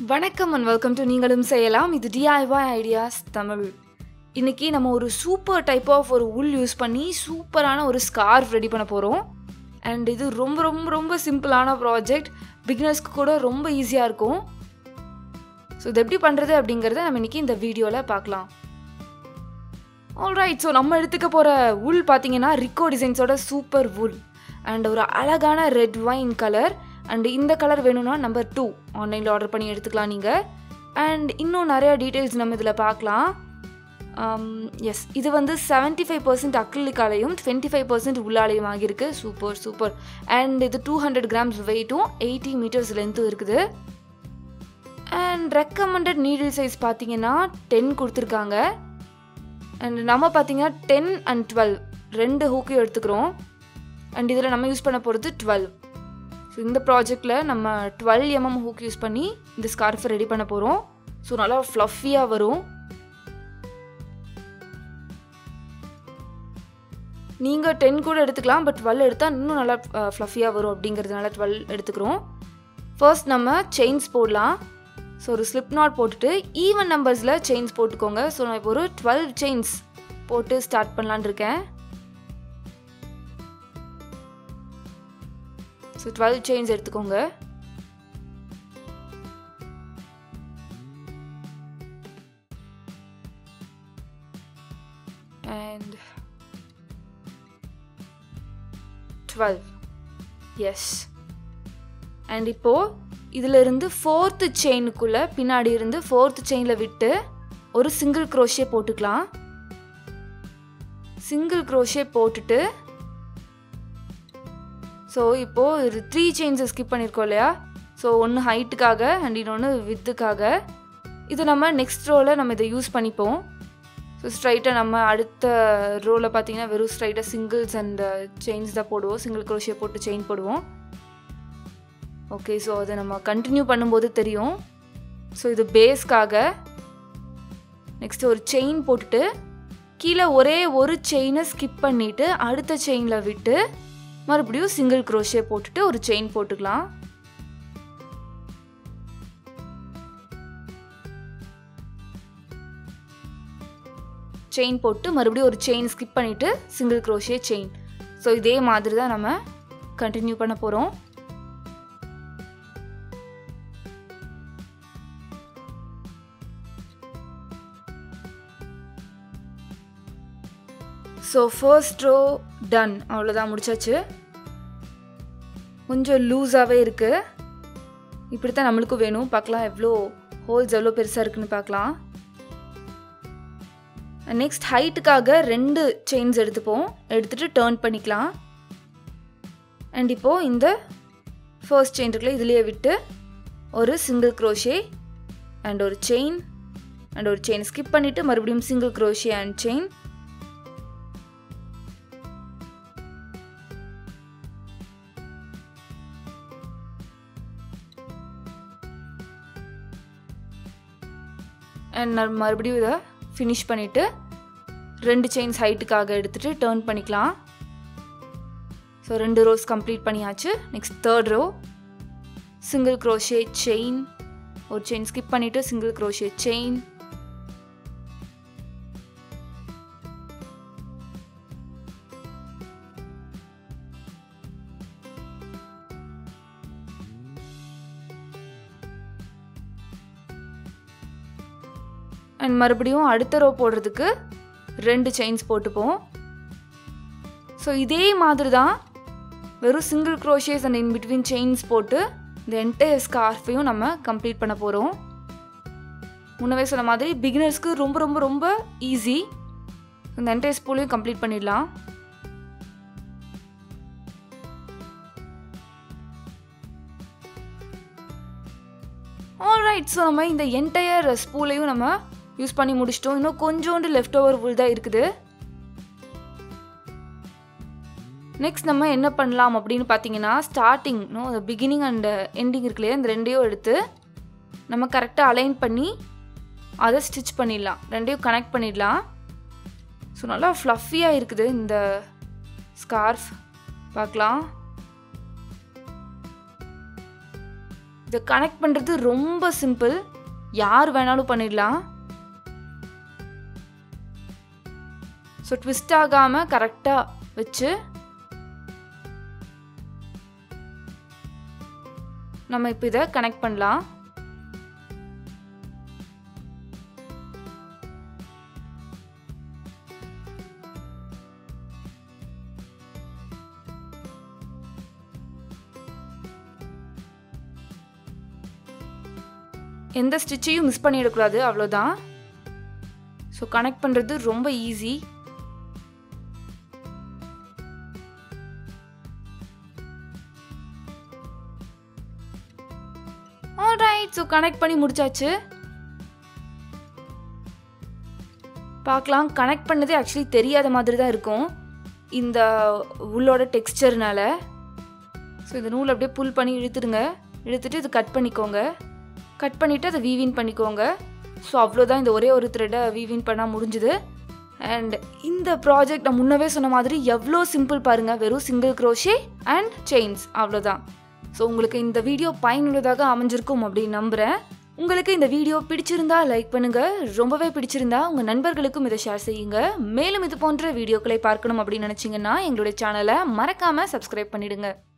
வணக்கம் and welcome to நீங்களும் செய்யலாம் இது டிஐஒய் ஐடியாஸ் தமிழ் இன்னைக்கு நம்ம ஒரு சூப்பர் டைப் ஆஃப் ஒரு உல் யூஸ் பண்ணி சூப்பரான ஒரு ஸ்கார்ஃப் ரெடி பண்ண போகிறோம் அண்ட் இது ரொம்ப ரொம்ப ரொம்ப சிம்பிளான ப்ராஜெக்ட் பிகினர்ஸ்க்கு கூட ரொம்ப ஈஸியாக இருக்கும் ஸோ இது எப்படி பண்ணுறது அப்படிங்கிறத நம்ம இன்னைக்கு இந்த வீடியோவில் பார்க்கலாம் ஆல்ரைட் ஸோ நம்ம எடுத்துக்க போகிற உல் பார்த்தீங்கன்னா ரிக்கோ டிசைன்ஸோட சூப்பர் உல் அண்ட் ஒரு அழகான ரெட் வைன் கலர் அண்ட் இந்த கலர் வேணும்னா நம்பர் டூ ஆன்லைனில் ஆர்டர் பண்ணி எடுத்துக்கலாம் நீங்கள் அண்ட் இன்னும் நிறையா டீட்டெயில்ஸ் நம்ம இதில் பார்க்கலாம் எஸ் இது வந்து செவன்ட்டி ஃபைவ் பர்சன்ட் அக்ரிலிக்காலையும் டுவெண்ட்டி ஃபைவ் பர்சன்ட் உள்ளாலையும் ஆகியிருக்கு சூப்பர் சூப்பர் அண்ட் இது டூ ஹண்ட்ரட் கிராம்ஸ் வெயிட்டும் எயிட்டி மீட்டர்ஸ் லென்த்தும் இருக்குது அண்ட் ரெக்கமெண்டட் நீடில் சைஸ் பார்த்தீங்கன்னா டென் கொடுத்துருக்காங்க அண்ட் நம்ம பார்த்தீங்கன்னா டென் அண்ட் டுவெல் ரெண்டு ஹூக்கையும் எடுத்துக்கிறோம் அண்ட் இதில் நம்ம யூஸ் பண்ண போகிறது டுவெல் ஸோ இந்த ப்ராஜெக்டில் நம்ம டுவெல் எம்எம் ஹூக் யூஸ் பண்ணி இந்த ஸ்கார்ஃபை ரெடி பண்ண போகிறோம் ஸோ நல்லா ஃப்ளஃபியாக வரும் நீங்கள் டென் கூட எடுத்துக்கலாம் பட் டுவெல் எடுத்தால் இன்னும் நல்லா ஃப்ளஃபியாக வரும் அப்படிங்கிறதுனால டுவெல் எடுத்துக்கிறோம் ஃபர்ஸ்ட் நம்ம செயின்ஸ் போடலாம் ஸோ ஒரு ஸ்லிப் நாட் போட்டுட்டு ஈவன் நம்பர்ஸில் செயின்ஸ் போட்டுக்கோங்க ஸோ நான் இப்போ ஒரு டுவெல் செயின்ஸ் போட்டு ஸ்டார்ட் பண்ணலான் இருக்கேன் ஸோ டுவெல் செயின்ஸ் எடுத்துக்கோங்க அண்ட் டுவெல் எஸ் அண்ட் இப்போது இதிலிருந்து ஃபோர்த்து செயினுக்குள்ளே பின்னாடி இருந்து ஃபோர்த்து செயினில் விட்டு ஒரு சிங்கிள் க்ரோஷே போட்டுக்கலாம் சிங்கிள் க்ரோஷே போட்டுட்டு ஸோ இப்போது ஒரு த்ரீ செயின்ஸை ஸ்கிப் பண்ணியிருக்கோம் இல்லையா ஸோ ஒன்று ஹைட்டுக்காக அண்ட் இன்னொன்று வித்துக்காக இது நம்ம நெக்ஸ்ட் ரோவில் நம்ம இதை யூஸ் பண்ணிப்போம் ஸோ ஸ்ட்ரைட்டாக நம்ம அடுத்த ரோவில் பார்த்தீங்கன்னா வெறும் ஸ்ட்ரைட்டாக சிங்கிள்ஸ் அண்ட் செயின்ஸ் தான் போடுவோம் சிங்கிள் க்ரோஷியை போட்டு செயின் போடுவோம் ஓகே ஸோ அதை நம்ம கண்டினியூ பண்ணும்போது தெரியும் ஸோ இது பேஸ்க்காக நெக்ஸ்ட்டு ஒரு செயின் போட்டுட்டு கீழே ஒரே ஒரு செயினை ஸ்கிப் பண்ணிவிட்டு அடுத்த செயினில் விட்டு மறுபடியும் சிங்கிள் க்ரோஷே போட்டுட்டு ஒரு செயின் போட்டுக்கலாம் செயின் போட்டு மறுபடியும் ஒரு செயின் ஸ்கிப் பண்ணிவிட்டு சிங்கிள் க்ரோஷே செயின் ஸோ இதே மாதிரி தான் நம்ம கண்டினியூ பண்ண போகிறோம் ஸோ ஃபர்ஸ்ட் ரோ டன் அவ்வளோதான் முடிச்சாச்சு கொஞ்சம் லூஸாகவே இருக்குது இப்படி தான் நம்மளுக்கும் வேணும் பார்க்கலாம் எவ்வளோ ஹோல்ஸ் எவ்வளோ பெருசாக இருக்குன்னு பார்க்கலாம் நெக்ஸ்ட் ஹைட்டுக்காக ரெண்டு செயின்ஸ் எடுத்துப்போம் எடுத்துகிட்டு டேர்ன் பண்ணிக்கலாம் அண்ட் இப்போது இந்த ஃபர்ஸ்ட் செயின் இருக்குல்ல இதுலேயே விட்டு ஒரு சிங்கிள் க்ரோஷே அண்ட் ஒரு செயின் அண்ட் ஒரு செயின் ஸ்கிப் பண்ணிவிட்டு மறுபடியும் single crochet and chain and நான் மறுபடியும் இதை ஃபினிஷ் பண்ணிவிட்டு ரெண்டு செயின்ஸ் ஹைட்டுக்காக எடுத்துகிட்டு டேர்ன் பண்ணிக்கலாம் ஸோ ரெண்டு ரோஸ் கம்ப்ளீட் பண்ணியாச்சு next third row single crochet chain ஒரு செயின் ஸ்கிப் பண்ணிவிட்டு சிங்கிள் க்ரோஷே செயின் அண்ட் மறுபடியும் அடுத்த ரோ போடுறதுக்கு ரெண்டு செயின்ஸ் போட்டுப்போம் ஸோ இதே மாதிரி தான் வெறும் single crochets and in between chains போட்டு இந்த என்டையர் ஸ்கார்ஃபையும் நம்ம கம்ப்ளீட் பண்ண போகிறோம் முன்னவே சொன்ன மாதிரி பிகினர்ஸ்க்கு ரொம்ப ரொம்ப ரொம்ப ஈஸி இந்த என்டையர் ஸ்பூலையும் கம்ப்ளீட் பண்ணிடலாம் ஆல்ரைட் ஸோ நம்ம இந்த என்டையர் ஸ்பூலையும் நம்ம யூஸ் பண்ணி முடிச்சிட்டோம் இன்னும் கொஞ்சோண்டு லெஃப்ட் ஓவர் உள் தான் இருக்குது நெக்ஸ்ட் நம்ம என்ன பண்ணலாம் அப்படின்னு பார்த்தீங்கன்னா ஸ்டார்டிங் நோ அந்த பிகினிங் அண்ட் எண்டிங் இருக்கு இல்லையா இந்த ரெண்டையும் எடுத்து நம்ம கரெக்டாக அலைன் பண்ணி அதை ஸ்டிச் பண்ணிடலாம் ரெண்டையும் கனெக்ட் பண்ணிடலாம் ஸோ நல்லா ஃப்ளஃபியாக இருக்குது இந்த ஸ்கார்ஃப் பார்க்கலாம் இதை கனெக்ட் பண்ணுறது ரொம்ப சிம்பிள் யார் வேணாலும் பண்ணிடலாம் ஸோ ட்விஸ்ட் ஆகாமல் கரெக்டாக வச்சு நம்ம இப்போ இதை கனெக்ட் பண்ணலாம் எந்த ஸ்டிச்சையும் மிஸ் பண்ணிடக்கூடாது அவ்வளோதான் ஸோ கனெக்ட் பண்ணுறது ரொம்ப ஈஸி ஆல்ரைட் ஸோ கனெக்ட் பண்ணி முடிச்சாச்சு பார்க்கலாம் கனெக்ட் பண்ணதே ஆக்சுவலி தெரியாத மாதிரி தான் இருக்கும் இந்த உள்ளோட டெக்ஸ்டர்னால ஸோ இந்த நூல் அப்படியே புல் பண்ணி இழுத்துடுங்க இழுத்துட்டு இது கட் பண்ணிக்கோங்க கட் பண்ணிவிட்டு அதை வீவின் பண்ணிக்கோங்க ஸோ அவ்வளோதான் இந்த ஒரே ஒரு த்ரெட்டை வீவின் பண்ணால் முடிஞ்சுது அண்ட் இந்த ப்ராஜெக்ட் நான் முன்னவே சொன்ன மாதிரி எவ்வளோ சிம்பிள் பாருங்கள் வெறும் சிங்கிள் க்ரோஷே அண்ட் செயின்ஸ் அவ்வளோதான் ஸோ உங்களுக்கு இந்த வீடியோ பயனுள்ளதாக அமைஞ்சிருக்கும் அப்படின்னு நம்புகிறேன் உங்களுக்கு இந்த வீடியோ பிடிச்சிருந்தா லைக் பண்ணுங்க ரொம்பவே பிடிச்சிருந்தா உங்க நண்பர்களுக்கும் இதை ஷேர் செய்யுங்க மேலும் இது போன்ற வீடியோக்களை பார்க்கணும் அப்படின்னு நினைச்சீங்கன்னா எங்களுடைய சேனலை மறக்காம சப்ஸ்கிரைப் பண்ணிடுங்க